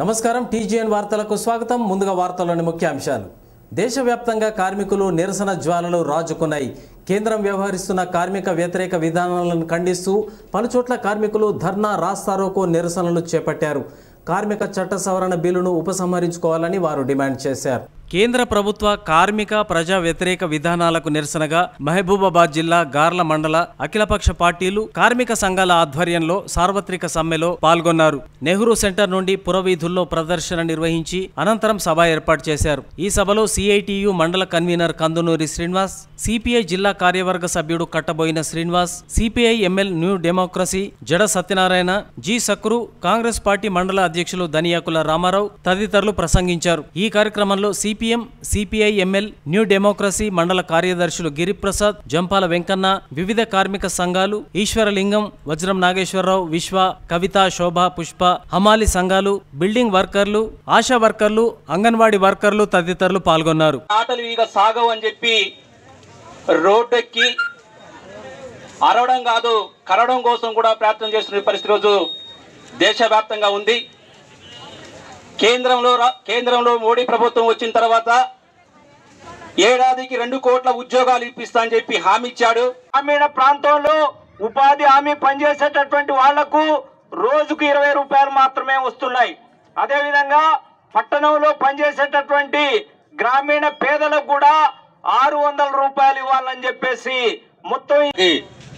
నమస్కారం టీజీఎన్ వార్తలకు స్వాగతం ముందుగా వార్తల్లోని ముఖ్యాంశాలు దేశవ్యాప్తంగా కార్మికులు నిరసన జ్వాలలు రాజుకున్నాయి కేంద్రం వ్యవహరిస్తున్న కార్మిక వ్యతిరేక విధానాలను ఖండిస్తూ పలుచోట్ల కార్మికులు ధర్నా రాస్తారోకో నిరసనలు చేపట్టారు కార్మిక చట్ట సవరణ బిల్లును ఉపసంహరించుకోవాలని వారు డిమాండ్ చేశారు కేంద్ర ప్రభుత్వ కార్మిక ప్రజా వ్యతిరేక విధానాలకు నిరసనగా మహబూబాబాద్ జిల్లా గార్ల మండల అఖిలపక్ష పార్టీలు కార్మిక సంఘాల ఆధ్వర్యంలో సార్వత్రిక సమ్మెలో పాల్గొన్నారు నెహ్రూ సెంటర్ నుండి పురవీధుల్లో ప్రదర్శన నిర్వహించి అనంతరం సభ ఏర్పాటు చేశారు ఈ సభలో సిఐటియు మండల కన్వీనర్ కందునూరి శ్రీనివాస్ సిపిఐ జిల్లా కార్యవర్గ సభ్యుడు Kattaboina Srinivas CPI ML new democracy Jada Satyanarayana G Sakru Congress party మండల అధ్యక్షులు దనియాకుల రామారావు తదితరులు ప్రసంగించారు ఈ కార్యక్రమంలో CPM CPI ML new democracy మండల కార్యదర్శులు గిరిప్రసాద్ జంపాల వెంకన్న వివిధ కార్మిక సంఘాలు ఈశ్వరలింగం వజ్రం నాగేశ్వరరావు విశ్వ కవిత శోభ పుష్ప హమాలి సంఘాలు బిల్డింగ్ వర్కర్లు ఆశా వర్కర్లు అంగన్వాడీ వర్కర్లు తదితరులు పాల్గొన్నారు ఆటలు ఇక సాగవు అని చెప్పి రోడ్డెక్కి అరవడం కాదు కరవడం కోసం కూడా ప్రయత్నం చేస్తున్న పరిస్థితి రోజు దేశవ్యాప్తంగా ఉంది కేంద్రంలో రా- కేంద్రంలో మోడీ ప్రభుత్వం వచ్చిన తర్వాత ఏడాదికి రెండు కోట్ల ఉద్యోగాలు ఇప్పిస్తా అని చెప్పి హామీ ఇచ్చాడు గ్రామీణ ప్రాంతంలో ఉపాధి హామీ పనిచేసేటటువంటి వాళ్లకు రోజుకు ఇరవై రూపాయలు మాత్రమే వస్తున్నాయి అదేవిధంగా పట్టణంలో పనిచేసేటటువంటి గ్రామీణ పేదలకు కూడా ఆరు వందల రూపాయలు ఇవ్వాలని చెప్పేసి మొత్తం కి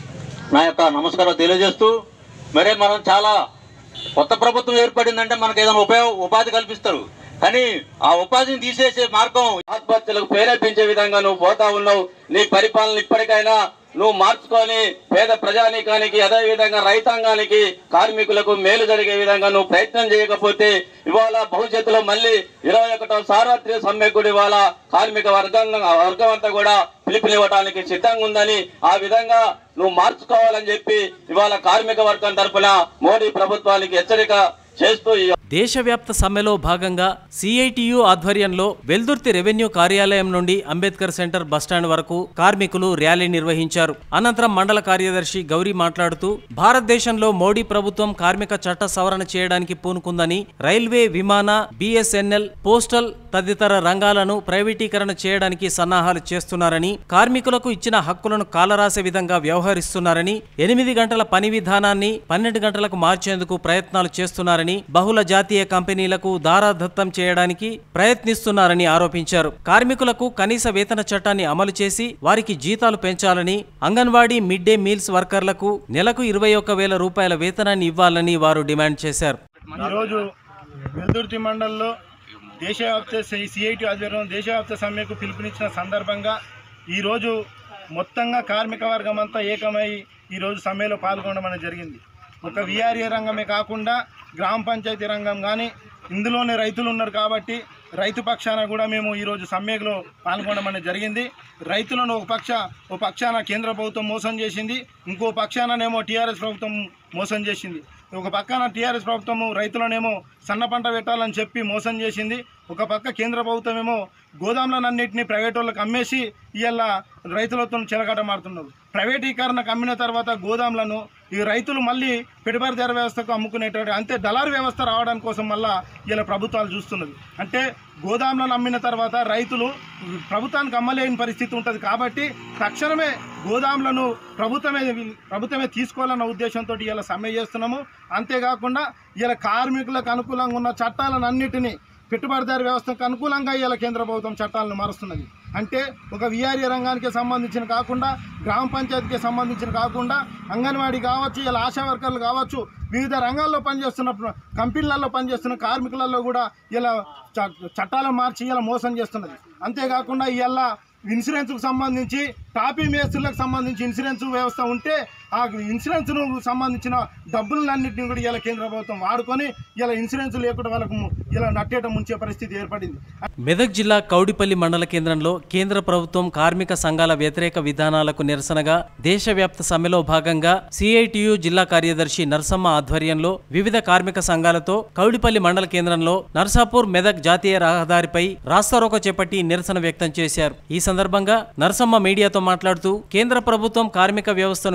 నా యొక్క నమస్కారం తెలియజేస్తూ మరి మనం చాలా కొత్త ప్రభుత్వం ఏర్పడిందంటే మనకు ఏదైనా ఉపయోగ ఉపాధి కల్పిస్తారు కానీ ఆ ఉపాధిని తీసేసే మార్గం ఆత్మహత్యలకు ప్రేరేపించే విధంగా నువ్వు పోతా ఉన్నావు నీ పరిపాలన ఇప్పటికైనా నువ్వు మార్చుకొని పేద ప్రజానీకానికి అదే విధంగా రైతాంగానికి కార్మికులకు మేలు జరిగే విధంగా నువ్వు ప్రయత్నం చేయకపోతే ఇవాళ భవిష్యత్తులో మళ్ళీ ఇరవై ఒకటో సార్వత్రిక సమ్మె కూడా ఇవాళ కార్మిక వర్గం వర్గం అంతా కూడా పిలుపునివ్వడానికి సిద్ధంగా ఉందని ఆ విధంగా నువ్వు మార్చుకోవాలని చెప్పి ఇవాళ కార్మిక వర్గం తరపున మోడీ ప్రభుత్వానికి హెచ్చరిక చేస్తూ ఈ దేశవ్యాప్త సమ్మెలో భాగంగా సిఐటియు ఆధ్వర్యంలో వెల్దుర్తి రెవెన్యూ కార్యాలయం నుండి అంబేద్కర్ సెంటర్ బస్టాండ్ వరకు కార్మికులు ర్యాలీ నిర్వహించారు అనంతరం మండల కార్యదర్శి గౌరీ మాట్లాడుతూ భారతదేశంలో మోడీ ప్రభుత్వం కార్మిక చట్ట సవరణ చేయడానికి పూనుకుందని రైల్వే విమాన బిఎస్ఎన్ఎల్ పోస్టల్ తదితర రంగాలను ప్రైవేటీకరణ చేయడానికి సన్నాహాలు చేస్తున్నారని కార్మికులకు ఇచ్చిన హక్కులను కాలరాసే విధంగా వ్యవహరిస్తున్నారని ఎనిమిది గంటల పని విధానాన్ని పన్నెండు గంటలకు మార్చేందుకు ప్రయత్నాలు చేస్తున్నారని బహుళ జాతీయ కంపెనీలకు దారాదత్తం చేయడానికి ప్రయత్నిస్తున్నారని ఆరోపించారు కార్మికులకు కనీస వేతన చట్టాన్ని అమలు చేసి వారికి జీతాలు పెంచాలని అంగన్వాడీ మిడ్ డే మీల్స్ వర్కర్లకు నెలకు ఇరవై ఒక్క వేల రూపాయల వేతనాన్ని ఇవ్వాలని వారు డిమాండ్ చేశారు ఈరోజు వెల్దుర్తి మండలంలో దేశవ్యాప్త సిఐటి ఆధ్వర్యంలో దేశవ్యాప్త సమ్మెకు పిలుపునిచ్చిన సందర్భంగా ఈరోజు మొత్తంగా కార్మిక వర్గం అంతా ఏకమై ఈరోజు సమ్మెలో పాల్గొనడం అనేది జరిగింది ఒక విఆర్ఏ రంగమే కాకుండా గ్రామ పంచాయతీ రంగం కానీ ఇందులోనే రైతులు ఉన్నారు కాబట్టి రైతు పక్షాన కూడా మేము ఈరోజు సమ్మెలో పాల్గొనడం అనేది జరిగింది రైతులను ఒక పక్ష ఒక పక్షాన కేంద్ర ప్రభుత్వం మోసం చేసింది ఇంకో పక్షాననేమో టీఆర్ఎస్ ప్రభుత్వం మోసం చేసింది ఒక పక్కన టీఆర్ఎస్ ప్రభుత్వము రైతులనేమో సన్న పంట పెట్టాలని చెప్పి మోసం చేసింది ఒక పక్క కేంద్ర ప్రభుత్వం ఏమో గోదాములన్నింటినీ ప్రైవేట్ వాళ్ళకి అమ్మేసి ఇవాళ రైతులతో చెలగాట మారుతున్నారు ప్రైవేటీకరణకు అమ్మిన తర్వాత గోదాములను ఈ రైతులు మళ్ళీ పెట్టుబడిదారు వ్యవస్థకు అమ్ముకునేటువంటి అంతే దళారు వ్యవస్థ రావడానికి కోసం మళ్ళా ఇలా ప్రభుత్వాలు చూస్తున్నది అంటే గోదాములను అమ్మిన తర్వాత రైతులు ప్రభుత్వానికి అమ్మలేని పరిస్థితి ఉంటుంది కాబట్టి తక్షణమే గోదాములను ప్రభుత్వమే ప్రభుత్వమే తీసుకోవాలన్న ఉద్దేశంతో ఇలా సమ్మె చేస్తున్నాము అంతేకాకుండా ఇలా కార్మికులకు అనుకూలంగా ఉన్న చట్టాలను అన్నిటినీ పెట్టుబడిదారు వ్యవస్థకు అనుకూలంగా ఇలా కేంద్ర ప్రభుత్వం చట్టాలను మారుస్తున్నది అంటే ఒక విఆర్ఏ రంగానికి సంబంధించిన కాకుండా గ్రామ పంచాయతీకి సంబంధించిన కాకుండా అంగన్వాడీ కావచ్చు ఇలా ఆశా వర్కర్లు కావచ్చు వివిధ రంగాల్లో పనిచేస్తున్న ప్ర- కంపెనీలలో పనిచేస్తున్న కార్మికులలో కూడా ఇలా చ- చట్టాలను మార్చి ఇలా మోసం చేస్తున్నది అంతేకాకుండా ఇలా ఇన్సూరెన్స్కు సంబంధించి టాపీ మేస్తులకు సంబంధించి ఇన్సూరెన్స్ వ్యవస్థ ఉంటే ఆ ఇన్సూరెన్స్ను సంబంధించిన డబ్బులన్నింటినీ కూడా ఇలా కేంద్ర ప్రభుత్వం వాడుకొని ఇలా ఇన్సూరెన్స్ లేకుండా వాళ్ళకు ఇలా నట్టేయటం ముంచే పరిస్థితి ఏర్పడింది మెదక్ జిల్లా కౌడిపల్లి మండల కేంద్రంలో కేంద్ర ప్రభుత్వం కార్మిక సంఘాల వ్యతిరేక విధానాలకు నిరసనగా దేశవ్యాప్త సమ్మెలో భాగంగా సిఐటియు జిల్లా కార్యదర్శి నర్సమ్మ ఆధ్వర్యంలో వివిధ కార్మిక సంఘాలతో కౌడిపల్లి మండల కేంద్రంలో నర్సాపూర్ మెదక్ జాతీయ రహదారిపై రాస్తారోక చేపట్టి నిరసన వ్యక్తం చేశారు ఈ సందర్భంగా నర్సమ్మ మీడియాతో మాట్లాడుతూ కేంద్ర ప్రభుత్వం కార్మిక వ్యవస్థను విచ్ఛిన్నం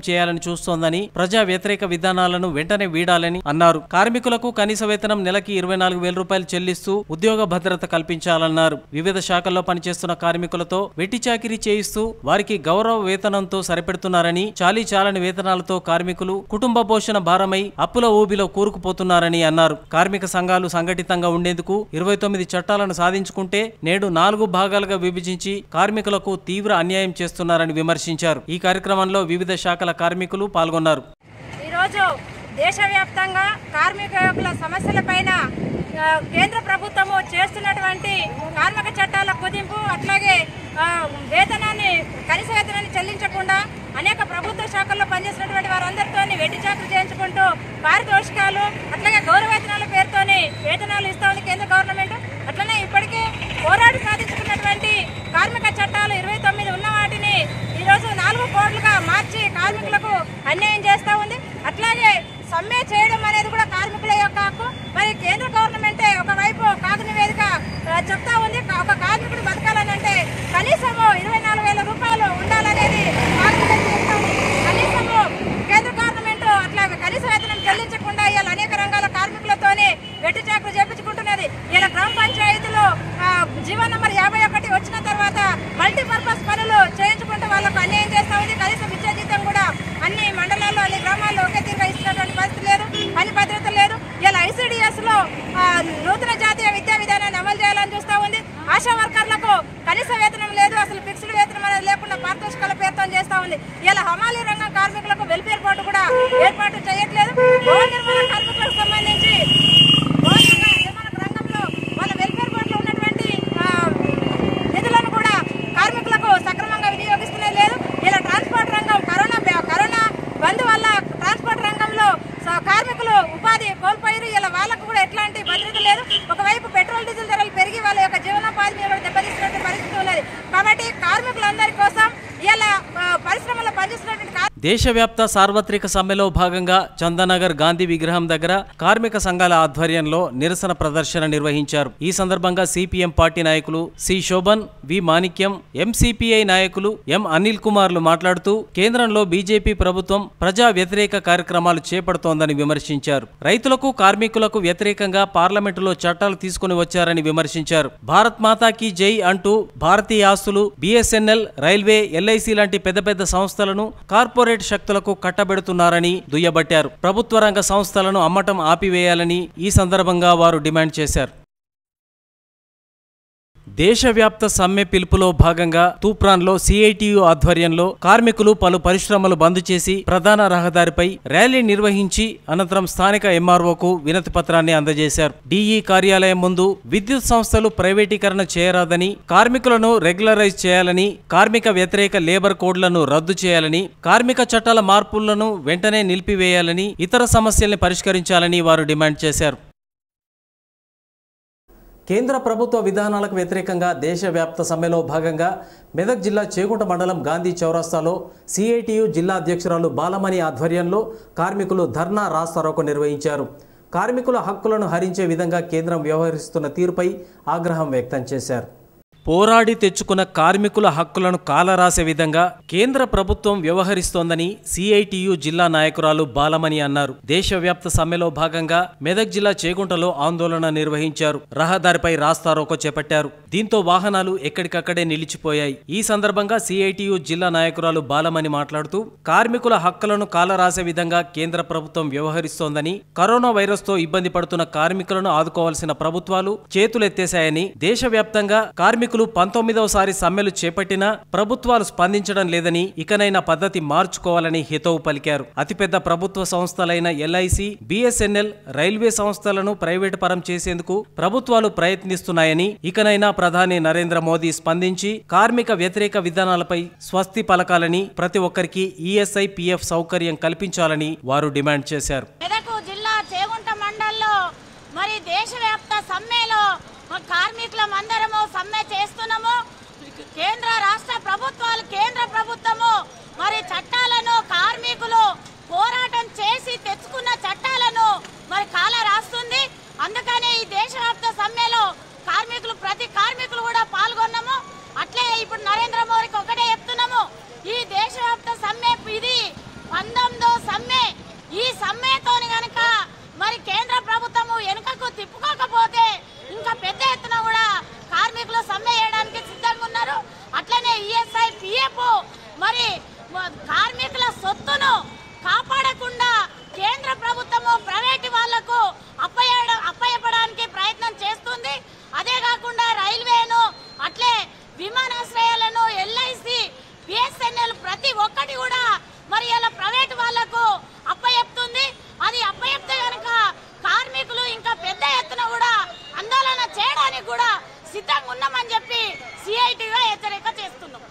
చేయాలని చూస్తోందని ప్రజా వ్యతిరేక విధానాలను వెంటనే వీడాలని అన్నారు కార్మికులకు కనీస వేతనం నెలకి ఇరవై నాలుగు వేల రూపాయలు చెల్లిస్తూ ఉద్యోగ భద్రత కల్పించాలన్నారు వివిధ శాఖల్లో పనిచేస్తున్న కార్మికులతో వెట్టి చాకిరీ చేయిస్తూ వారికి గౌరవ వేతనంతో సరిపెడుతున్నారని చాలీ చాలని వేతనాలతో కార్మికులు కుటుంబ పోషణ భారమై అప్పుల ఊబిలో కూరుకుపోతున్నారని అన్నారు కార్మిక సంఘాలు సంఘటితంగా ఉండేందుకు ఇరవై తొమ్మిది చట్టాలను సాధించుకుంటే నేడు నాలుగు భాగాలుగా విభజించి కార్మికులకు తీవ్ర అన్యాయం చేస్తున్నారని విమర్శించారు ఈ కార్యక్రమంలో వివిధ శాఖల కార్మికులు పాల్గొన్నారు ఈరోజు దేశవ్యాప్తంగా కార్మిక యోగుల సమస్యలపైన ఆ, కేంద్ర ప్రభుత్వము చేస్తున్నటువంటి కార్మిక చట్టాల కుదింపు అట్లాగే ఆ, వేతనాన్ని కనీస వేతనాన్ని చెల్లించకుండా అనేక ప్రభుత్వ శాఖల్లో పనిచేసినటువంటి వారందరితో వెట్టి చాకరీ చేయించుకుంటూ పారితోషికాలు అట్లాగే గౌరవ వేతనాల పేరుతోని వేతనాలు ఇస్తా ఉంది కేంద్ర గవర్నమెంట్ అట్లనే ఇప్పటికే పోరాడి సాధించుకున్నటువంటి కార్మిక చట్టాలు ఇరవై తొమ్మిది ఉన్న వాటిని ఈరోజు నాలుగు కోట్లుగా మార్చి కార్మికులకు అన్యాయం చేస్తా ఉంది అట్లాగే సమ్మె చేయడం అనేది కూడా కార్మికుల యొక్క హక్కు మరి కేంద్ర గవర్నమెంటే ఒకవైపు కాగు నివేదిక ఆ, చెప్తా ఉంది కా- ఒక కార్మికుడు బతకాలనంటే కనీసము ఇరవై నాలుగు వేల రూపాయలు ఉండాలనేది కార్మికులకు చెప్తా ఉంది కనీసము కేంద్ర గవర్నమెంట్ అట్లా కనీస వేతనం చెల్లించకుండా ఇవాళ అనేక రంగాల కార్మికులతోనే వెట్టి చాకులు చేపించుకుంటున్నది ఇలా గ్రామ పంచాయతీలో ఆ, జీవో నంబర్ యాభై ఒకటి వచ్చిన తర్వాత మల్టీపర్పస్ పనులు చేయించుకుంటూ వాళ్ళకు అన్యాయం చేస్తా ఉంది కనీసం విద్యా జీతం కూడా అన్ని మండలాల్లో అన్ని గ్రామాల్లో ఒకే తీరుగా ఇస్తున్నటువంటి పరిస్థితి లేదు పని భద్రత లేదు ఇలా ఐసీడీఎస్ లో ఆ, నూతన జాతీయ విద్యా విధానాన్ని అమలు చేయాలని చూస్తా ఉంది ఆశా వర్కర్లకు కనీస వేతనం లేదు అసలు ఫిక్స్డ్ వేతనం అనేది లేకుండా పారితోషికాల పేరుతో చేస్తా ఉంది ఇలా హమాలీ రంగం కార్మికులకు వెల్ఫేర్ బోర్డు కూడా ఏర్పాటు చేయట్లేదు భవన నిర్మాణ కార్మికులకు సంబంధించి భవన నిర్మాణ రంగంలో వాళ్ళ వెల్ఫేర్ బోర్డులో ఉన్నటువంటి ఆ, నిధులను కూడా కార్మికులకు సక్రమంగా వినియోగిస్తున్నది లేదు ఇలా ట్రాన్స్పోర్ట్ రంగం కరోనా బ్యా- కరోనా బంద్ వల్ల ట్రాన్స్పోర్ట్ రంగంలో స- కార్మికులు ఉపాధి కోల్పోయారు ఇలా వాళ్ళకు కూడా ఎట్లాంటి భద్రత లేదు ఒకవైపు పెట్రోల్ డీజిల్ ధరలు పెరిగి వాళ్ళ యొక్క జీవనోపాధి మీద కూడా దెబ్బతీస్తున్నటువంటి పరిస్థితి ఉన్నది కాబట్టి కార్మికులందరి కోసం ఇలా ఆ, పరిశ్రమలో పనిచేస్తున్నటువంటి కార్మికులు దేశవ్యాప్త సార్వత్రిక సమ్మెలో భాగంగా చందనగర్ గాంధీ విగ్రహం దగ్గర కార్మిక సంఘాల ఆధ్వర్యంలో నిరసన ప్రదర్శన నిర్వహించారు ఈ సందర్భంగా సిపిఎం పార్టీ నాయకులు C Shobhan V Manikyam MCPI నాయకులు ఎం అనిల్ కుమార్లు మాట్లాడుతూ కేంద్రంలో బీజేపీ ప్రభుత్వం ప్రజా వ్యతిరేక కార్యక్రమాలు చేపడుతోందని విమర్శించారు రైతులకు కార్మికులకు వ్యతిరేకంగా పార్లమెంటులో చట్టాలు తీసుకుని వచ్చారని విమర్శించారు భారత్ మాతా కీ జై అంటూ భారతీయ ఆస్తులు బిఎస్ఎన్ఎల్ రైల్వే ఎల్ఐసి లాంటి పెద్ద పెద్ద సంస్థలను కార్పొరేట్ శక్తులకు కట్టబెడుతున్నారని దుయ్యబట్టారు ప్రభుత్వ రంగ సంస్థలను అమ్మటం ఆపివేయాలని ఈ సందర్భంగా వారు డిమాండ్ చేశారు దేశవ్యాప్త సమ్మె పిలుపులో భాగంగా తూప్రాన్లో సిఐటియు ఆధ్వర్యంలో కార్మికులు పలు పరిశ్రమలు బంద్ చేసి ప్రధాన రహదారిపై ర్యాలీ నిర్వహించి అనంతరం స్థానిక ఎంఆర్ఓకు వినతి పత్రాన్ని అందజేశారు డిఈ కార్యాలయం ముందు విద్యుత్ సంస్థలు ప్రైవేటీకరణ చేయరాదని కార్మికులను రెగ్యులరైజ్ చేయాలని కార్మిక వ్యతిరేక లేబర్ కోడ్లను రద్దు చేయాలని కార్మిక చట్టాల మార్పులను వెంటనే నిలిపివేయాలని ఇతర సమస్యల్ని పరిష్కరించాలని వారు డిమాండ్ చేశారు కేంద్ర ప్రభుత్వ విధానాలకు వ్యతిరేకంగా దేశవ్యాప్త సమ్మెలో భాగంగా మెదక్ జిల్లా చేగుంట మండలం గాంధీ చౌరస్తాలో సిఐటియు జిల్లా అధ్యక్షురాలు బాలమణి ఆధ్వర్యంలో కార్మికులు ధర్నా రాస్తారోకో నిర్వహించారు కార్మికుల హక్కులను హరించే విధంగా కేంద్రం వ్యవహరిస్తున్న తీరుపై ఆగ్రహం వ్యక్తం చేశారు పోరాడి తెచ్చుకున్న కార్మికుల హక్కులను కాలరాసే విధంగా కేంద్ర ప్రభుత్వం వ్యవహరిస్తోందని సిఐటియు జిల్లా నాయకురాలు బాలమణి అన్నారు దేశవ్యాప్త సమ్మెలో భాగంగా మెదక్ జిల్లా చేగుంటలో ఆందోళన నిర్వహించారు రహదారిపై రాస్తారోకో చేపట్టారు దీంతో వాహనాలు ఎక్కడికక్కడే నిలిచిపోయాయి ఈ సందర్భంగా సిఐటియు జిల్లా నాయకురాలు బాలమణి మాట్లాడుతూ కార్మికుల హక్కులను కాలరాసే విధంగా కేంద్ర ప్రభుత్వం వ్యవహరిస్తోందని కరోనా వైరస్ తో ఇబ్బంది పడుతున్న కార్మికులను ఆదుకోవాల్సిన ప్రభుత్వాలు చేతులెత్తేశాయని దేశవ్యాప్తంగా కార్మికులు పంతొమ్మిదవసారి సమ్మెలు చేపట్టినా ప్రభుత్వాలు స్పందించడం లేదని ఇకనైనా పద్ధతి మార్చుకోవాలని హితవు పలికారు అతిపెద్ద ప్రభుత్వ సంస్థలైన ఎల్ఐసి బిఎస్ఎన్ఎల్ రైల్వే సంస్థలను ప్రైవేటు పరం చేసేందుకు ప్రభుత్వాలు ప్రయత్నిస్తున్నాయని ఇకనైనా ప్రధాని నరేంద్ర మోదీ స్పందించి కార్మిక వ్యతిరేక విధానాలపై స్వస్తి పలకాలని ప్రతి ఒక్కరికి ఈఎస్ఐ పిఎఫ్ సౌకర్యం కల్పించాలని వారు డిమాండ్ చేశారు మెదకు జిల్లా చేగుంట మండల్లో మరి దేశవ్యాప్త సమ్మెలో మరి కార్మికులం అందరము సమ్మె చేస్తున్నాము కేంద్ర రాష్ట్ర ప్రభుత్వాలు కేంద్ర ప్రభుత్వము మరి చట్టాలను కార్మికులు పోరాటం చేసి తెచ్చుకున్న చట్టాలను మరి కాల రాస్తుంది అందుకనే ఈ దేశవ్యాప్త సమ్మెలో కార్మికులు ప్రతి కార్మికులు కూడా పాల్గొన్నాము అట్లే ఇప్పుడు నరేంద్ర మోడీకి ఒకటే చెప్తున్నాము ఈ దేశవ్యాప్త సమ్మె ఇది మ- కార్మికుల సొత్తును కాపాడకుండా కేంద్ర ప్రభుత్వము ప్రైవేటు వాళ్లకు అప్పయ్య అప్పయ్యపడానికి ప్రయత్నం చేస్తుంది అదే కాకుండా రైల్వేను అట్లే విమానాశ్రయాలను ఎల్ఐసి బిఎస్ఎన్ఎల్ ప్రతి ఒక్కటి కూడా మరి ఇలా ప్రైవేట్ వాళ్లకు అప్పచెప్తుంది అది అప్పచెప్తే గనక కార్మికులు ఇంకా పెద్ద ఎత్తున కూడా ఆందోళన చేయడానికి కూడా సిద్ధంగా ఉన్నామని చెప్పి సిఐటిగా హెచ్చరిక చేస్తున్నాం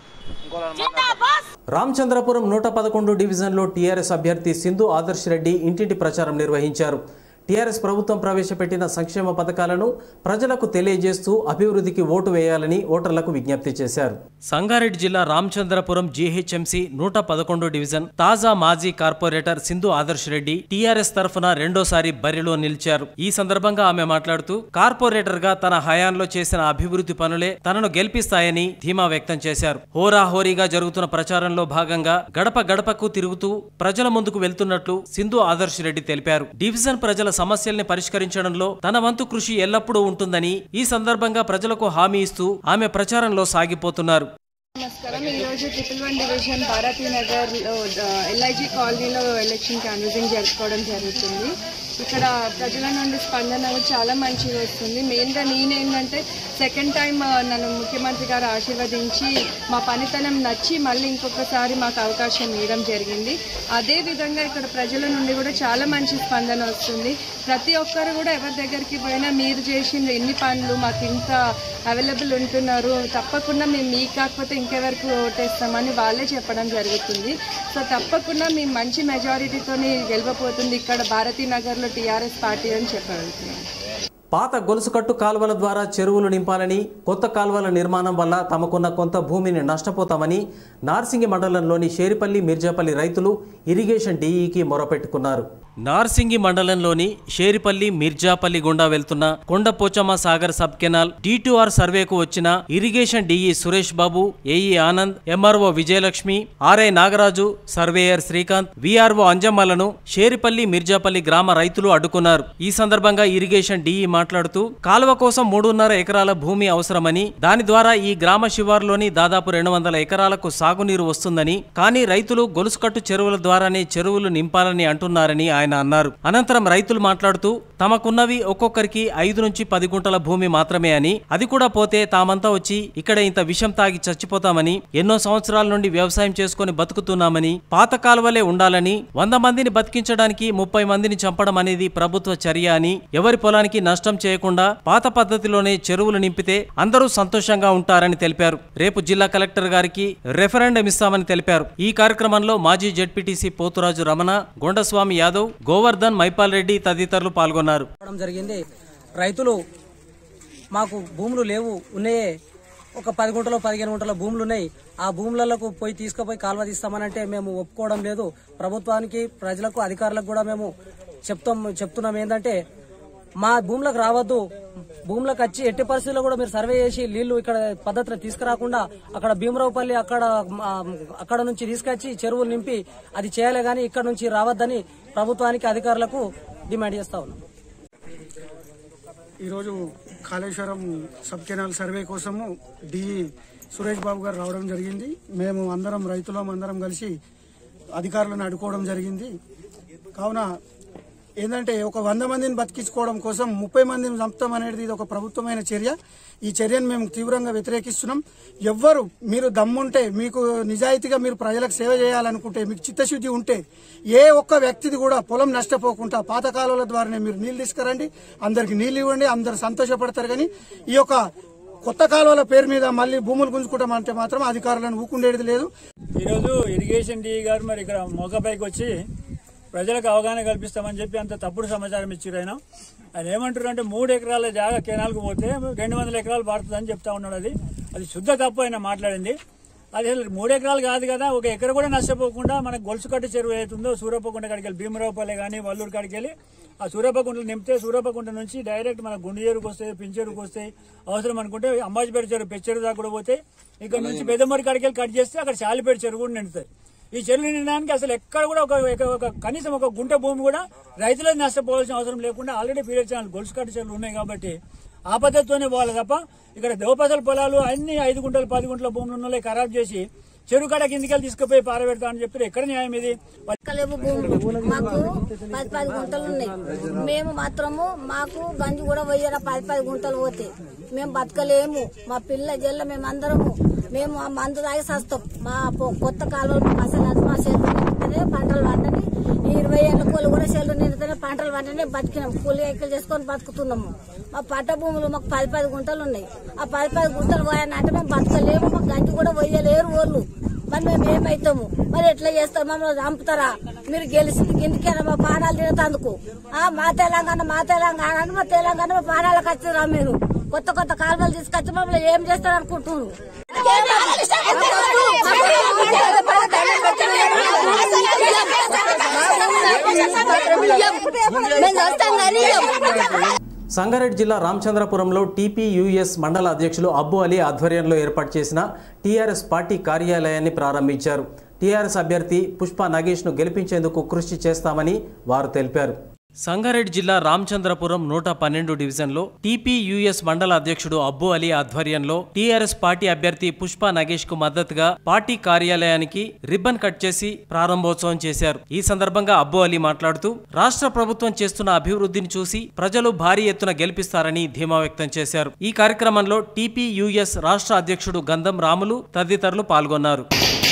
జిందాబాద్ రామచంద్రపురం నూట పదకొండు డివిజన్లో టీఆర్ఎస్ అభ్యర్థి సింధు ఆదర్శ్ రెడ్డి ఇంటింటి ప్రచారం నిర్వహించారు టీఆర్ఎస్ ప్రభుత్వం ప్రవేశపెట్టిన సంక్షేమ పథకాలను ప్రజలకు తెలియజేస్తూ అభివృద్ధికి ఓటు వేయాలని ఓటర్లకు విజ్ఞప్తి చేశారు సంగారెడ్డి జిల్లా రామచంద్రపురం జీహెచ్ఎంసీ నూట పదకొండు డివిజన్ తాజా మాజీ కార్పొరేటర్ సింధు ఆదర్శ్ రెడ్డి టీఆర్ఎస్ తరఫున రెండోసారి బరిలో నిలిచారు ఈ సందర్భంగా ఆమె మాట్లాడుతూ కార్పొరేటర్ గా తన హయాంలో చేసిన అభివృద్ధి పనులే తనను గెలిపిస్తాయని ధీమా వ్యక్తం చేశారు హోరాహోరీగా జరుగుతున్న ప్రచారంలో భాగంగా గడప గడపకు తిరుగుతూ ప్రజల ముందుకు వెళ్తున్నట్లు సింధు ఆదర్శ్ రెడ్డి తెలిపారు డివిజన్ ప్రజల సమస్యల్ని పరిష్కరించడంలో తన వంతు కృషి ఎల్లప్పుడూ ఉంటుందని ఈ సందర్భంగా ప్రజలకు హామీ ఇస్తూ ఆమె ప్రచారంలో సాగిపోతున్నారు నమస్కారం ఈరోజు ట్రిపుల్ వన్ డివిజన్ భారతీ నగర్లో ఎల్ఐజీ కాలనీలో ఎలక్షన్ క్యాన్వసింగ్ జరుపుకోవడం జరుగుతుంది ఇక్కడ ప్రజల నుండి స్పందన కూడా చాలా మంచిగా వస్తుంది మెయిన్గా నేనేంటంటే సెకండ్ టైం నన్ను ముఖ్యమంత్రి గారు ఆశీర్వదించి మా పనితనం నచ్చి మళ్ళీ ఇంకొకసారి మాకు అవకాశం ఇవ్వడం జరిగింది అదే విధంగా ఇక్కడ ప్రజల నుండి కూడా చాలా మంచి స్పందన వస్తుంది ప్రతి ఒక్కరు కూడా ఎవరి దగ్గరికి పోయినా మీరు చేసిన ఎన్ని పనులు మాకు ఇంత అవైలబుల్ ఉంటున్నారు తప్పకుండా మేము మీకు కాకపోతే ఇంకెవరికి ఓటేస్తామని వాళ్ళే చెప్పడం జరుగుతుంది సో తప్పకుండా మేము మంచి మెజారిటీతో గెలవబోతుంది ఇక్కడ భారతీ నగర్లో టీఆర్ఎస్ పార్టీ అని చెప్పగలుగుతున్నాం పాత గొలుసుకట్టు కాలువల ద్వారా చెరువులు నింపాలని కొత్త కాలువల నిర్మాణం వల్ల తమకున్న కొంత భూమిని నష్టపోతామని నార్సింగి మండలంలోని షేరిపల్లి మిర్జాపల్లి రైతులు ఇరిగేషన్ డీఈకి మొరపెట్టుకున్నారు నార్సింగి మండలంలోని షేరిపల్లి మిర్జాపల్లి గుండా వెళ్తున్న కొండపోచమ్మ సాగర్ సబ్ కెనాల్ డి2ఆర్ సర్వేకు వచ్చిన irrigation DE Suresh Babu AE Anand MRO Vijayalakshmi RI Nagaraju surveyor Srikanth VRO అంజమ్మలను షేరిపల్లి మిర్జాపల్లి గ్రామ రైతులు అడ్డుకున్నారు ఈ సందర్భంగా ఇరిగేషన్ డిఈ మాట్లాడుతూ కాలువ కోసం మూడున్నర ఎకరాల భూమి అవసరమని దాని ద్వారా ఈ గ్రామ శివారులోని దాదాపు రెండు వందల ఎకరాలకు సాగునీరు వస్తుందని కానీ రైతులు గొలుసుకట్టు చెరువుల ద్వారానే చెరువులు నింపాలని అంటున్నారని ఆయన అన్నారు అనంతరం రైతులు మాట్లాడుతూ తమకున్నవి ఒక్కొక్కరికి ఐదు నుంచి పది గుంటల భూమి మాత్రమే అని అది కూడా పోతే తామంతా వచ్చి ఇక్కడ ఇంత విషం తాగి చచ్చిపోతామని ఎన్నో సంవత్సరాల నుండి వ్యవసాయం చేసుకుని బతుకుతున్నామని పాత కాలువలే ఉండాలని వంద మందిని బతికించడానికి ముప్పై మందిని చంపడం అనేది ప్రభుత్వ చర్య అని ఎవరి పొలానికి నష్టం చేయకుండా పాత పద్ధతిలోనే చెరువులు నింపితే అందరూ సంతోషంగా ఉంటారని తెలిపారు రేపు జిల్లా కలెక్టర్ గారికి రెఫరెండం ఇస్తామని తెలిపారు ఈ కార్యక్రమంలో మాజీ జడ్పీటీసీ పోతురాజు రమణ గొండస్వామి యాదవ్ గోవర్ధన్ మైపాల్ రెడ్డి తదితరులు పాల్గొన్నారు చెప్పడం జరిగింది రైతులు మాకు భూములు లేవు ఉన్నాయే ఒక పది గుంటలు పదిహేను గుంటల భూములు ఉన్నాయి ఆ భూములకు పోయి తీసుకుపోయి కాలువ తీస్తామనంటే మేము ఒప్పుకోవడం లేదు ప్రభుత్వానికి ప్రజలకు అధికారులకు కూడా మేము చెప్తాం చెప్తున్నాం ఏంటంటే మా భూములకు రావద్దు భూములకు వచ్చి ఎట్టి పరిస్థితుల్లో కూడా మీరు సర్వే చేసి నీళ్లు ఇక్కడ పద్ధతిలో తీసుకురాకుండా అక్కడ భీమరావుపల్లి అక్కడ ఆ, అక్కడ నుంచి తీసుకొచ్చి చెరువులు నింపి అది చేయాలి కానీ ఇక్కడ నుంచి రావద్దని ప్రభుత్వానికి అధికారులకు డిమాండ్ చేస్తా ఉన్నాం ఈరోజు కాళేశ్వరం సబ్ కెనాల్ సర్వే కోసము డి సురేష్ బాబు గారు రావడం జరిగింది మేము అందరం రైతులం అందరం కలిసి అధికారులను అడుకోవడం జరిగింది కావున ఏంటంటే ఒక వంద మందిని బతికించుకోవడం కోసం ముప్పై మందిని చంపుతాం అనేది ఇది ఒక ప్రభుత్వమైన చర్య ఈ చర్యను మేము తీవ్రంగా వ్యతిరేకిస్తున్నాం ఎవ్వరు మీరు దమ్ముంటే మీకు నిజాయితీగా మీరు ప్రజలకు సేవ చేయాలనుకుంటే మీకు చిత్తశుద్ధి ఉంటే ఏ ఒక్క వ్యక్తిది కూడా పొలం నష్టపోకుండా పాత కాలువల ద్వారానే మీరు నీళ్లు తీసుకురండి అందరికి నీళ్లు ఇవ్వండి అందరు సంతోషపడతారు కానీ ఈ యొక్క కొత్త కాలువల పేరు మీద మళ్ళీ భూములు గుంజుకుంటామంటే మాత్రం అధికారులను ఊకుండేది లేదు ఈరోజు ఇరిగేషన్ డి గారు మరి ఇక్కడ మోకపైకి వచ్చి ప్రజలకు అవగాహన కల్పిస్తామని చెప్పి అంత తప్పుడు సమాచారం ఇచ్చారు ఆయన ఆయన ఏమంటారు అంటే మూడు ఎకరాల జాగా కెనాల్కు పోతే రెండు వందల ఎకరాలు పడుతుందని చెప్తా ఉన్నాడు అది అది శుద్ధ తప్పు ఆయన మాట్లాడింది అది అసలు మూడు ఎకరాలు కాదు కదా ఒక ఎకర కూడా నష్టపోకుండా మనకు గొలుసుకట్టు చెరువు ఏతుందో సూరప్పకుంట కాడికి వెళ్ళి భీమరావుపల్లి కానీ వల్లూరు కాడికి వెళ్ళి ఆ సూరప్పకుంటలు నింపితే సూరప్పకుంట నుంచి డైరెక్ట్ మన గుండు చెరువుకు వస్తాయి పించెరుకు వస్తాయి అవసరం అనుకుంటే అంబాజీపేట చెరువు పెచ్చెరువు దాకా కూడా పోతే ఇక్కడ నుంచి పెద్దమరి కాడికి వెళ్ళి కట్ చేస్తే అక్కడ శాలిపేట చెరువు కూడా నిండుతాయి ఈ చెరువు నిండడానికి అసలు ఎక్కడ కూడా ఒక ఒక- ఒక కనీసం ఒక గుంట భూమి కూడా రైతులకు నష్టపోవాల్సిన అవసరం లేకుండా ఆల్రెడీ పీరియడ్ ఛానల్ గొలుసు కట్టు చెరువులు ఉన్నాయి కాబట్టి ఆ పద్ధతితోనే పోవాలి తప్ప ఇక్కడ దేవపసల పొలాలు అన్ని ఐదు గుంటలు పది గుంటల భూములు ఉన్న వాళ్ళకి ఖరాబ్ చేసి చెరువు కాడ కిందికి తీసుకుపోయి పారబెడతా అని చెప్పి ఎక్కడ న్యాయం ఇది బతకలేవు భూములు మాకు పది పది గుంటలు ఉన్నాయి మేము మాత్రము మాకు గంజి కూడా పోయారా పది పది గుంటలు పోతే మేము బతకలేము మా పిల్ల జల్ల మేము అందరము మేము ఆ మందు తాగి సస్తాం మా పొ- కొత్త కాలువలు మాకు అసలు అది మా చేతులు నిండితేనే పంటలు పండని ఈ ఇరవై ఏళ్ళ కోళ్ళు కూడా చేతులు నిండితేనే పంటలు పండని బతికినాం కూలి ఎక్కలు చేసుకొని బతుకుతున్నాము మా పంట భూములు మాకు పది పది గుంటలు ఉన్నాయి ఆ పది పది గుంటలు పోయానంటే మేము బతకలేము మాకు గంజి కూడా పోయలేరు వాళ్ళు మరి మేము ఏమైతాము మరి ఎట్లా చేస్తారు మమ్మల్ని చంపుతారా మీరు గెలిచింది కిందికేనా మా పానాలు తినతందుకు ఆ మా తెలంగాణ మా తెలంగాణ అని మా తెలంగాణ మా పానాలకు వచ్చిరా మీరు కొత్త కొత్త కాలువలు తీసుకొచ్చి మమ్మల్ని ఏం చేస్తారు అనుకుంటున్నారు సంగారెడ్డి జిల్లా రామచంద్రపురంలో టీపీయూఎస్ మండల అధ్యక్షులు అబ్బు అలీ ఆధ్వర్యంలో ఏర్పాటు చేసిన టీఆర్ఎస్ పార్టీ కార్యాలయాన్ని ప్రారంభించారు టీఆర్ఎస్ అభ్యర్థి పుష్ప నగేష్ను గెలిపించేందుకు కృషి చేస్తామని వారు తెలిపారు సంగారెడ్డి జిల్లా రామచంద్రపురం నూట పన్నెండు డివిజన్లో టీపీయూఎస్ మండల అధ్యక్షుడు అబ్బు అలీ ఆధ్వర్యంలో టీఆర్ఎస్ పార్టీ అభ్యర్థి పుష్ప నగేష్ కు మద్దతుగా పార్టీ కార్యాలయానికి రిబ్బన్ కట్ చేసి ప్రారంభోత్సవం చేశారు ఈ సందర్భంగా అబ్బు అలీ మాట్లాడుతూ రాష్ట్ర ప్రభుత్వం చేస్తున్న అభివృద్ధిని చూసి ప్రజలు భారీ ఎత్తున గెలిపిస్తారని ధీమా వ్యక్తం చేశారు ఈ కార్యక్రమంలో టీపీయూఎస్ రాష్ట్ర అధ్యక్షుడు గంధం రాములు తదితరులు పాల్గొన్నారు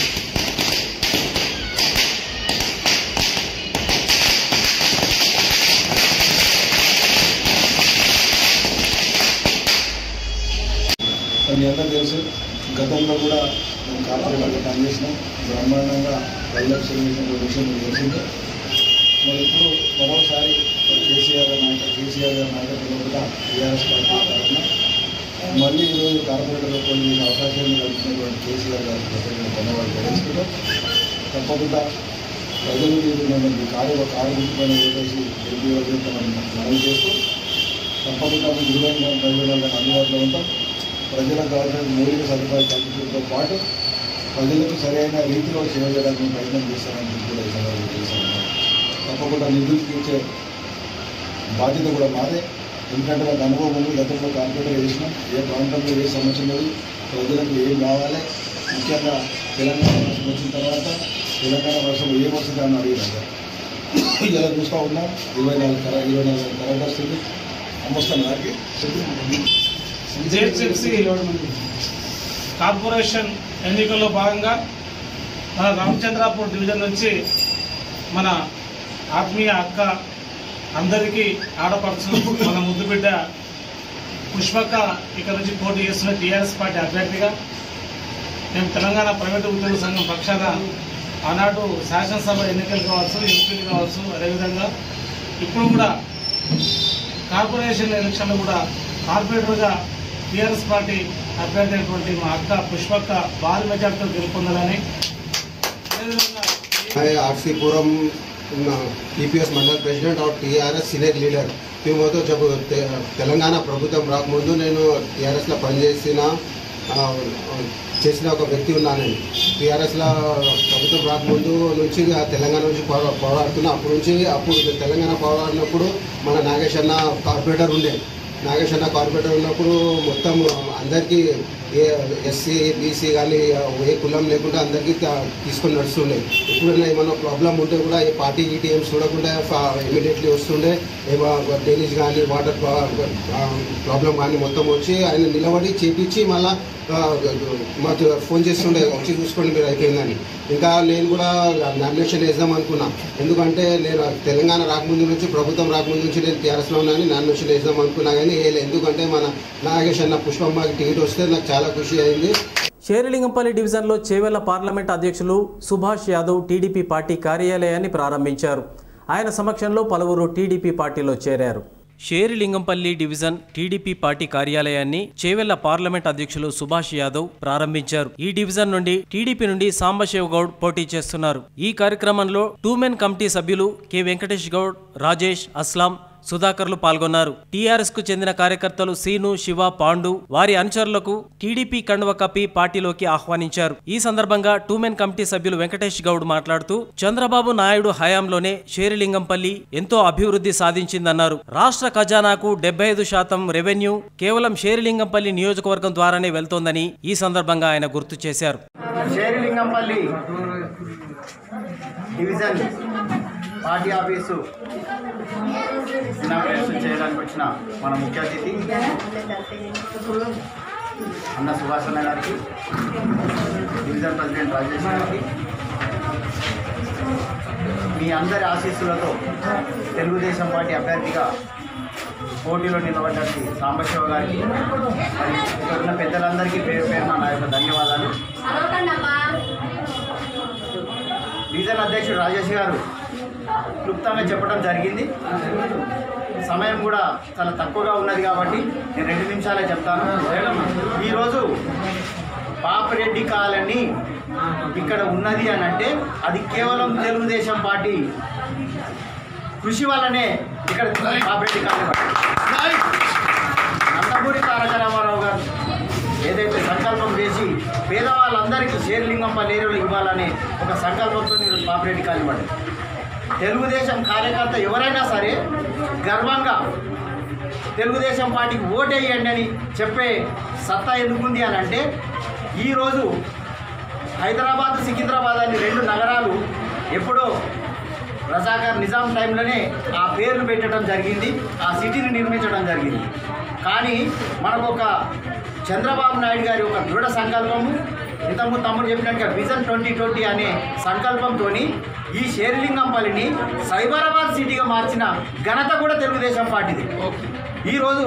మీ అందరూ తెలుసు గతంలో కూడా మేము కార్పొరేటర్గా పనిచేసినాం బ్రహ్మాండంగా పది లక్షల విషయం మీకు తెలిసిందే మరి ఇప్పుడు మరోసారి కేసీఆర్ నాయక కేసీఆర్ గారి నాయకత్వంలో కూడా టీఆర్ఎస్ పార్టీ తరఫున మళ్ళీ ఈరోజు కార్పొరేటర్లో కొన్ని అవకాశాన్ని కల్పించినటువంటి కేసీఆర్ గారికి ప్రత్యేకంగా ధన్యవాదాలు తెలియజేస్తున్నాం తప్పకుండా ప్రజలు మీరు మేము ఈ కార్య కార్యక్రమం వేసి గెలిపి మనం చేస్తూ తప్పకుండా మీకు ఇరవై నాలుగు ఇరవై నాలుగు గంటలు అందుబాటులో ఉంటాం ప్రజలకు కావాల్సిన మౌలిక సదుపాయాలు కల్పించడంతో పాటు ప్రజలకు సరైన రీతిలో సేవ చేయడానికి ప్రయత్నం చేస్తామని చెప్పి కూడా ఈ సందర్భంగా తెలియజేస్తున్నాను తప్పకుండా నిధులు తీర్చే బాధ్యత కూడా మాదే ఎందుకంటే నాకు అనుభవం ఉంది గతంలో కార్పొరేటర్ చేసినాం ఏ ప్రాంతంలో ఏ సమస్య ఉన్నది ప్రజలకు ఏం కావాలి ముఖ్యంగా తెలంగాణ రాష్ట్రం వచ్చిన తర్వాత తెలంగాణ రాష్ట్రంలో ఏం వస్తుంది అని అడిగినాక ఇలా చూస్తూ ఉన్నాం ఇరవై నాలుగు కర ఇరవై నాలుగు కరెంట్ వస్తుంది అమ్మొస్తాను నాకు జేహెచ్ఎంసీ కార్పొరేషన్ ఎన్నికల్లో భాగంగా మన రామచంద్రాపూర్ డివిజన్ నుంచి మన ఆత్మీయ అక్క అందరికీ ఆడపడుచు మన ముద్దు బిడ్డ పుష్పక్క ఇక్కడ నుంచి పోటీ చేస్తున్న టీఆర్ఎస్ పార్టీ అభ్యర్థిగా మేము తెలంగాణ ప్రైవేటు ఉద్యోగ సంఘం పక్షాన ఆనాడు శాసనసభ ఎన్నికలు కావచ్చు ఎంపీలు కావచ్చు అదేవిధంగా ఇప్పుడు కూడా కార్పొరేషన్ ఎలక్షన్లో కూడా కార్పొరేటర్గా టీఆర్ఎస్ పార్టీ అభ్యర్థి అయినటువంటి మా అక్క పుష్పక్క భారీ మెజార్టీతో గెలుపొందాలని అదేవిధంగా मैं आरसी पुरम टीपीएस मंडल ప్రెసిడెంట్ और టీఆర్ఎస్ సీనియర్ లీడర్ మేము జబ్ తె- తెలంగాణ ప్రభుత్వం రాకముందు నేను టీఆర్ఎస్లో పనిచేసిన ఆ, చేసిన ఒక వ్యక్తి ఉన్నాను నేను టీఆర్ఎస్లో ప్రభుత్వం రాకముందు నుంచి ఆ తెలంగాణ నుంచి పోరా- పోరాడుతున్నా అప్పటి నుంచి అప్పుడు తెలంగాణ పోరాడినప్పుడు మన నాగేష్ అన్న కార్పొరేటర్ ఉండే నాగేష్ అన్న కార్పొరేటర్ ఉన్నప్పుడు మొత్తం అందరికీ ఏ ఎస్సీ బీసీ కానీ ఏ కులం లేకుండా అందరికీ తా- తీసుకొని నడుస్తుండే ఎప్పుడైనా ఏమైనా ప్రాబ్లం ఉంటే కూడా ఈ పార్టీ ఈటీఎంస్ చూడకుండా ఇమీడియట్లీ వస్తుండే ఏమో డ్రైనేజ్ కానీ వాటర్ ప్రాబ్లం కానీ మొత్తం వచ్చి ఆయన నిలబడి చేపించి మళ్ళా ఆ, మాకు ఫోన్ చేస్తుండే వచ్చి చూసుకోండి మీరు అయిపోయిందని ఇంకా నేను కూడా నామినేషన్ వేద్దాం అనుకున్నా ఎందుకంటే నేను తెలంగాణ రాకముందు నుంచి ప్రభుత్వం రాకముందు నుంచి నేను టీఆర్ఎస్లో ఉన్నాను నామినేషన్ వేద్దాం అనుకున్నా కానీ వేయలే ఎందుకంటే మన నాగేష్ అన్న పుష్పమ్మకి టికెట్ వస్తే నాకు చాలా ఖుషి అయింది షేరిలింగంపల్లి డివిజన్లో చేవెళ్ల పార్లమెంట్ అధ్యక్షులు సుభాష్ యాదవ్ టీడీపీ పార్టీ కార్యాలయాన్ని ప్రారంభించారు ఆయన సమక్షంలో పలువురు టీడీపీ పార్టీలో చేరారు షేరిలింగంపల్లి డివిజన్ టీడీపీ పార్టీ కార్యాలయాన్ని చేవెళ్ల పార్లమెంట్ అధ్యక్షులు సుభాష్ యాదవ్ ప్రారంభించారు ఈ డివిజన్ నుండి టీడీపీ నుండి సాంబశివ్ గౌడ్ పోటీ చేస్తున్నారు ఈ కార్యక్రమంలో టూ మెన్ కమిటీ సభ్యులు కె వెంకటేష్ గౌడ్ రాజేష్ అస్లాం సుధాకర్లు పాల్గొన్నారు టీఆర్ఎస్ కు చెందిన కార్యకర్తలు సీను శివ పాండు వారి అనుచరులకు టీడీపీ కండువ కప్పి పార్టీలోకి ఆహ్వానించారు ఈ సందర్భంగా టూ మెన్ కమిటీ సభ్యులు వెంకటేష్ గౌడ్ మాట్లాడుతూ చంద్రబాబు నాయుడు హయాంలోనే షేరిలింగంపల్లి ఎంతో అభివృద్ధి సాధించిందన్నారు రాష్ట్ర ఖజానాకు డెబ్బై ఐదు శాతం రెవెన్యూ కేవలం షేరిలింగంపల్లి నియోజకవర్గం ద్వారానే వెళ్తోందని ఈ సందర్భంగా ఆయన గుర్తు చేశారు షేరింగ్ Serilingampally division party office inauguration చేయడానికి వచ్చిన మన ముఖ్య అతిథి అన్న సుభాషణ గారికి డివిజన్ ప్రెసిడెంట్ రాజేష్ గారికి మీ అందరి ఆశీస్సులతో తెలుగుదేశం పార్టీ అభ్యర్థిగా పోటీలో నిలబడ్డట్టు సాంబశివ గారికి మరి ఇక్కడ ఉన్న పెద్దలందరికీ పేరు పేరున నా యొక్క ధన్యవాదాలు డివిజన్ అధ్యక్షుడు రాజేష్ గారు క్లుప్తంగా చెప్పడం జరిగింది సమయం కూడా చాలా తక్కువగా ఉన్నది కాబట్టి నేను రెండు నిమిషాలే చెప్తాను ఈరోజు పాపిరెడ్డి కాలనీ ఇక్కడ ఉన్నది అని అంటే అది కేవలం తెలుగుదేశం పార్టీ కృషి వల్లనే ఇక్కడ పాపిరెడ్డి కాలనీ పడింది. నందమూరి తారక రామారావు గారు ఏదైతే సంకల్పం చేసి పేదవాళ్ళందరికీ షేర్లింగంపల్లి ఏరియాలో ఇవ్వాలనే ఒక సంకల్పంతో ఈరోజు పాపిరెడ్డి కాలనీ పడింది తెలుగుదేశం కార్యకర్త ఎవరైనా సరే గర్వంగా తెలుగుదేశం పార్టీకి ఓటేయండి అని చెప్పే సత్తా ఎందుకుంది అని అంటే ఈరోజు హైదరాబాద్ సికింద్రాబాద్ అనే రెండు నగరాలు ఎప్పుడో రజాకర్ నిజాం టైంలోనే ఆ పేర్లు పెట్టడం జరిగింది ఆ సిటీని నిర్మించడం జరిగింది కానీ మనకు ఒక చంద్రబాబు నాయుడు గారి ఒక దృఢ సంకల్పము ఇంతకు తమ్ముడు చెప్పినట్టుగా విజన్ ట్వంటీ ట్వంటీ అనే సంకల్పంతో ఈ షేర్లింగంపల్లిని సైబరాబాద్ సిటీగా మార్చిన ఘనత కూడా తెలుగుదేశం పార్టీది ఈరోజు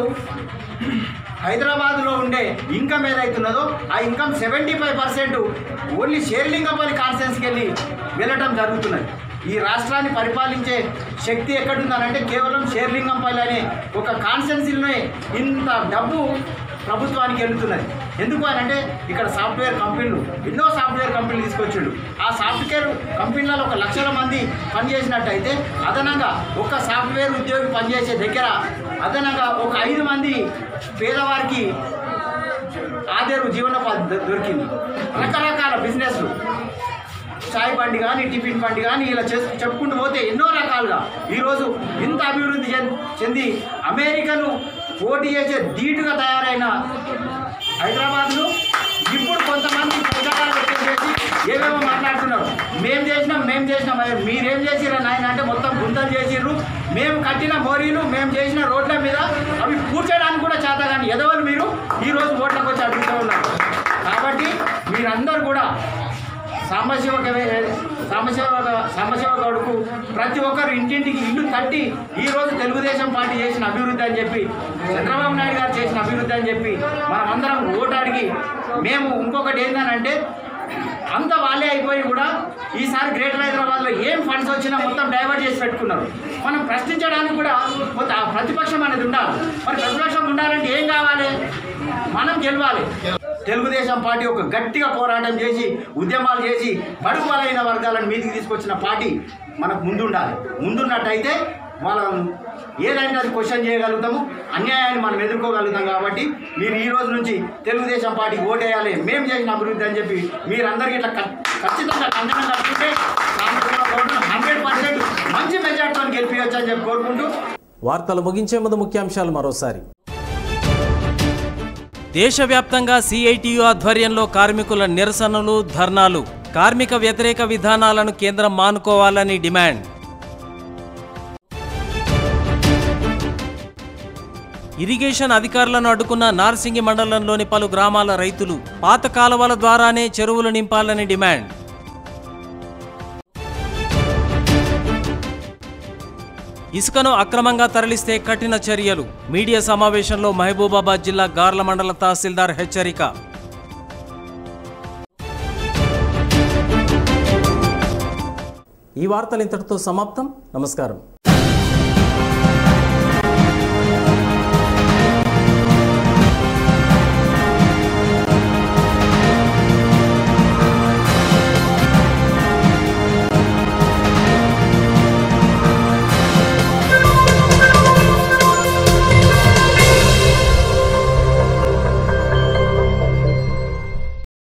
హైదరాబాద్లో ఉండే ఇన్కమ్ ఏదైతున్నదో ఆ income seventy five percent only Serilingampally కాన్ఫరెన్స్కి వెళ్ళి వెళ్ళటం జరుగుతున్నది ఈ రాష్ట్రాన్ని పరిపాలించే శక్తి ఎక్కడుందనంటే కేవలం షేర్లింగంపల్లి అనే ఒక కాన్స్టెన్సీలోనే ఇంత డబ్బు ప్రభుత్వానికి వెళ్తున్నది ఎందుకు అని అంటే ఇక్కడ సాఫ్ట్వేర్ కంపెనీలు ఎన్నో సాఫ్ట్వేర్ కంపెనీలు తీసుకొచ్చిండు ఆ సాఫ్ట్వేర్ కంపెనీలలో ఒక లక్షల మంది పనిచేసినట్టయితే అదనంగా ఒక సాఫ్ట్వేర్ ఉద్యోగి పనిచేసే దగ్గర అదనంగా ఒక ఐదు మంది పేదవారికి ఆదేరు జీవనోపాధి దొ- దొరికింది రకరకాల బిజినెస్లు చాయ్ బండి కానీ టిఫిన్ బండి కానీ ఇలా చేసు చెప్పుకుంటూ పోతే ఎన్నో రకాలుగా ఈరోజు ఇంత అభివృద్ధి చెంది చెంది అమెరికను పోటీ చేసే ధీటుగా తయారైన హైదరాబాద్ను ఇప్పుడు కొంతమంది పుస్తకాలు పెట్టేసి ఏమేమో మాట్లాడుతున్నారు మేము చేసినాం మేము చేసినాం అయ్యో, మీరేం చేసిరా నాయన అంటే మొత్తం గుంతలు చేసిర్రు మేము కట్టిన మోరీలు మేము చేసిన రోడ్ల మీద అవి కూర్చోడానికి కూడా చేత కానీ ఎదవలు మీరు ఈరోజు ఓట్లకు వచ్చి అడుగుతూ ఉన్నారు కాబట్టి మీరందరూ కూడా సాంబశివ సాంబశివ సాంబశివ గౌడ్కు ప్రతి ఒక్కరు ఇంటింటికి ఇల్లు కట్టి ఈ రోజు తెలుగుదేశం పార్టీ చేసిన అభివృద్ధి అని చెప్పి చంద్రబాబు నాయుడు గారు చేసిన అభివృద్ధి అని చెప్పి మనం అందరం ఓటు అడిగి మేము ఇంకొకటి ఏంటంటే అంత వాళ్ళే అయిపోయి కూడా ఈసారి గ్రేటర్ హైదరాబాద్లో ఏం ఫండ్స్ వచ్చినా మొత్తం డైవర్ట్ చేసి పెట్టుకున్నారు మనం ప్రశ్నించడానికి కూడా కొంత ప్రతిపక్షం అనేది ఉండాలి మరి ప్రతిపక్షం ఉండాలంటే ఏం కావాలి మనం గెలవాలి తెలుగుదేశం పార్టీ ఒక గట్టిగా పోరాటం చేసి ఉద్యమాలు చేసి బడుగు బలైన వర్గాలను మీదికి తీసుకొచ్చిన పార్టీ మనకు ముందుండాలి ముందున్నట్టయితే వాళ్ళను ఏదైనా అది క్వశ్చన్ చేయగలుగుతాము అన్యాయాన్ని మనం ఎదుర్కోగలుగుతాం కాబట్టి మీరు ఈ రోజు నుంచి తెలుగుదేశం పార్టీకి ఓటేయాలి మేము చేసిన అభివృద్ధి అని చెప్పి మీరందరికీ ఇట్లా ఖ- ఖచ్చితంగా కందనం కలుపుకుంటే హండ్రెడ్ పర్సెంట్ మంచి మెజార్టీతో గెలిపించచ్చు అని చెప్పి కోరుకుంటూ వార్తలు ముగించే ముందు ముఖ్యాంశాలు మరోసారి దేశవ్యాప్తంగా సిఐటియు ఆధ్వర్యంలో కార్మికుల నిరసనలు ధర్నాలు కార్మిక వ్యతిరేక విధానాలను కేంద్రం మానుకోవాలని డిమాండ్ ఇరిగేషన్ అధికారులను అడ్డుకున్న నార్సింగి మండలంలోని పలు గ్రామాల రైతులు పాత కాలువల ద్వారానే చెరువులు నింపాలని డిమాండ్ ఇసుకను అక్రమంగా తరలిస్తే కఠిన చర్యలు మీడియా సమావేశంలో మహబూబాబాద్ జిల్లా గార్ల మండల తహసీల్దార్ హెచ్చరిక ఈ వార్తలు ఇంతటితో సమాప్తం నమస్కారం